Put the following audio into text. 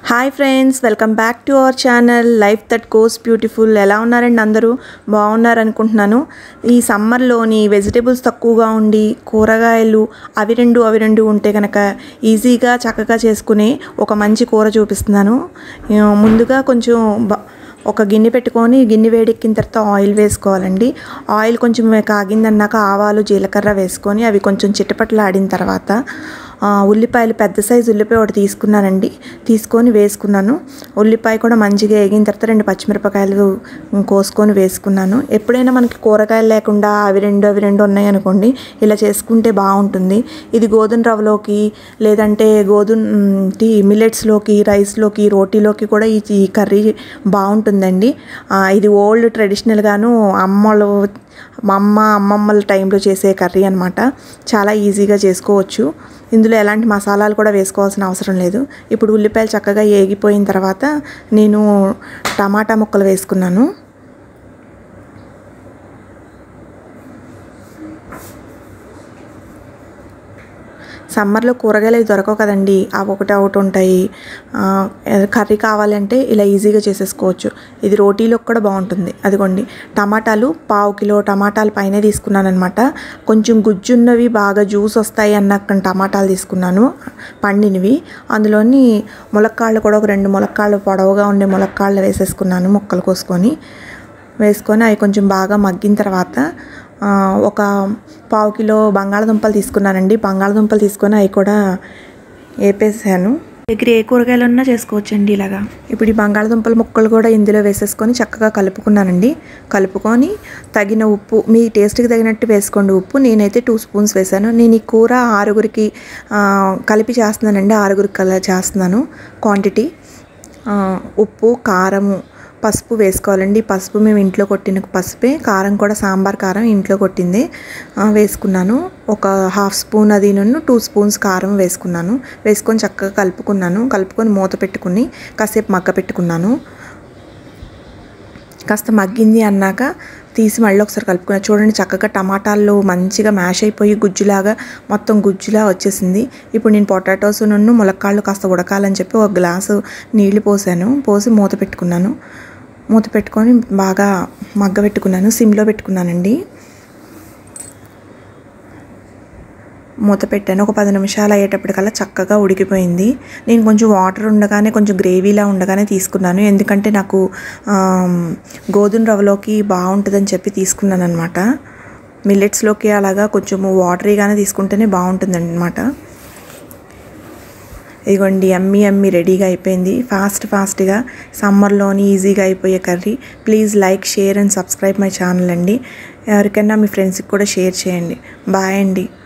hi friends welcome back to our channel life that goes beautiful ఎలా ఉన్నారండి అందరూ బాగున్నారు అనుకుంటున్నాను ఈ సమ్మర్లోని వెజిటేబుల్స్ తక్కువగా ఉండి కూరగాయలు అవి రెండు అవి రెండు ఉంటే కనుక ఈజీగా చక్కగా చేసుకునే ఒక మంచి కూర చూపిస్తున్నాను ఆ, ముందుగా కొంచెం బ- ఒక గిన్నె పెట్టుకొని గిన్నె వేడెక్కిన తర్వాత ఆయిల్ వేసుకోవాలండి ఆయిల్ కొంచెం కాగిందన్నాక ఆవాలు జీలకర్ర వేసుకొని అవి కొంచెం చిట్టపట్లాడిన తర్వాత ఆ, ఉల్లిపాయలు పెద్ద సైజు ఉల్లిపాయ ఒకటి తీసుకున్నానండి తీసుకొని వేసుకున్నాను ఉల్లిపాయ కూడా మంచిగా వేగిన తర్వాత రెండు పచ్చిమిరపకాయలు కోసుకొని వేసుకున్నాను ఎప్పుడైనా మనకి కూరగాయలు లేకుండా అవి రెండు అవి రెండు ఉన్నాయి అనుకోండి ఇలా చేసుకుంటే బాగుంటుంది ఇది గోధుమ రవ్వలోకి లేదంటే గోధుమ టీ మిల్లెట్స్లోకి రైస్లోకి రోటీలోకి కూడా ఈ ఈ కర్రీ బాగుంటుందండి ఆ, ఇది ఓల్డ్ ట్రెడిషనల్గాను అమ్మలు మా అమ్మ అమ్మమ్మల టైంలో చేసే కర్రీ అనమాట చాలా ఈజీగా చేసుకోవచ్చు ఇందులో ఎలాంటి మసాలాలు కూడా వేసుకోవాల్సిన అవసరం లేదు ఇప్పుడు ఉల్లిపాయలు చక్కగా ఏగిపోయిన తర్వాత నేను టమాటా ముక్కలు వేసుకున్నాను సమ్మర్లో కూరగాయలు అవి దొరకవు కదండి అవి ఒకటి ఒకటి ఉంటాయి ఆ, కర్రీ కావాలంటే ఇలా ఈజీగా చేసేసుకోవచ్చు ఇది రోటీలోకి కూడా బాగుంటుంది అదిగోండి టమాటాలు పావు కిలో టమాటాలు పైనే తీసుకున్నాను అనమాట కొంచెం గుజ్జున్నవి బాగా జ్యూస్ వస్తాయి అన్న టమాటాలు తీసుకున్నాను పండినవి అందులోని ములక్కాళ్ళు కూడా ఒక రెండు ములక్కాళ్ళు పొడవుగా ఉండే ములక్కాళ్ళు వేసేసుకున్నాను ముక్కలు కోసుకొని వేసుకొని అవి కొంచెం బాగా మగ్గిన తర్వాత ఆ, ఒక పావు కిలో బంగాళదుంపలు తీసుకున్నానండి బంగాళదుంపలు తీసుకొని అవి కూడా వేపేసాను దగ్గర ఏ కూరగాయలు ఉన్నా చేసుకోవచ్చండి ఇలాగా ఇప్పుడు ఈ బంగాళదుంపల ముక్కలు కూడా ఇందులో వేసేసుకొని చక్కగా కలుపుకున్నానండి కలుపుకొని తగిన ఉప్పు మీ టేస్ట్కి తగినట్టు వేసుకోండి ఉప్పు నేనైతే టూ స్పూన్స్ వేసాను నేను ఈ కూర ఆరుగురికి ఆ, కలిపి చేస్తున్నానండి ఆరుగురికి కలా చేస్తున్నాను క్వాంటిటీ ఆ, ఉప్పు కారము పసుపు వేసుకోవాలండి పసుపు మేము ఇంట్లో కొట్టిన పసుపే కారం కూడా సాంబార్ కారం ఇంట్లో కొట్టింది ఆ, వేసుకున్నాను ఒక హాఫ్ స్పూన్ అది నన్ను టూ స్పూన్స్ కారం వేసుకున్నాను వేసుకొని చక్కగా కలుపుకున్నాను కలుపుకొని మూత పెట్టుకుని కాసేపు మగ్గ పెట్టుకున్నాను కాస్త మగ్గింది అన్నాక తీసి మళ్ళీ ఒకసారి కలుపుకున్నా చూడండి చక్కగా టమాటాలు మంచిగా మ్యాష్ అయిపోయి గుజ్జులాగా మొత్తం గుజ్జులా వచ్చేసింది ఇప్పుడు నేను పొటాటోస్ నన్ను ములక్కాళ్ళు కాస్త ఉడకాలని చెప్పి ఒక గ్లాసు నీళ్లు పోసాను పోసి మూత పెట్టుకున్నాను మూత పెట్టుకొని బాగా మగ్గ పెట్టుకున్నాను సిమ్లో పెట్టుకున్నానండి మూత పెట్టాను ఒక పది నిమిషాలు అయ్యేటప్పటికల్లా చక్కగా ఉడికిపోయింది నేను కొంచెం వాటర్ ఉండగానే కొంచెం గ్రేవీలా ఉండగానే తీసుకున్నాను ఎందుకంటే నాకు ఆమ్, గోధుమ రవ్వలోకి బాగుంటుందని చెప్పి తీసుకున్నాను అనమాట మిల్లెట్స్లోకి అలాగా కొంచెం వాటరీగానే తీసుకుంటేనే బాగుంటుంది అనమాట ఇదిగోండి అమ్మి అమ్మి రెడీగా అయిపోయింది ఫాస్ట్ ఫాస్ట్గా సమ్మర్లోని ఈజీగా అయిపోయే curry please like share and subscribe my channel అండి ఎవరికైనా మీ ఫ్రెండ్స్కి కూడా షేర్ చేయండి బాయ్ అండి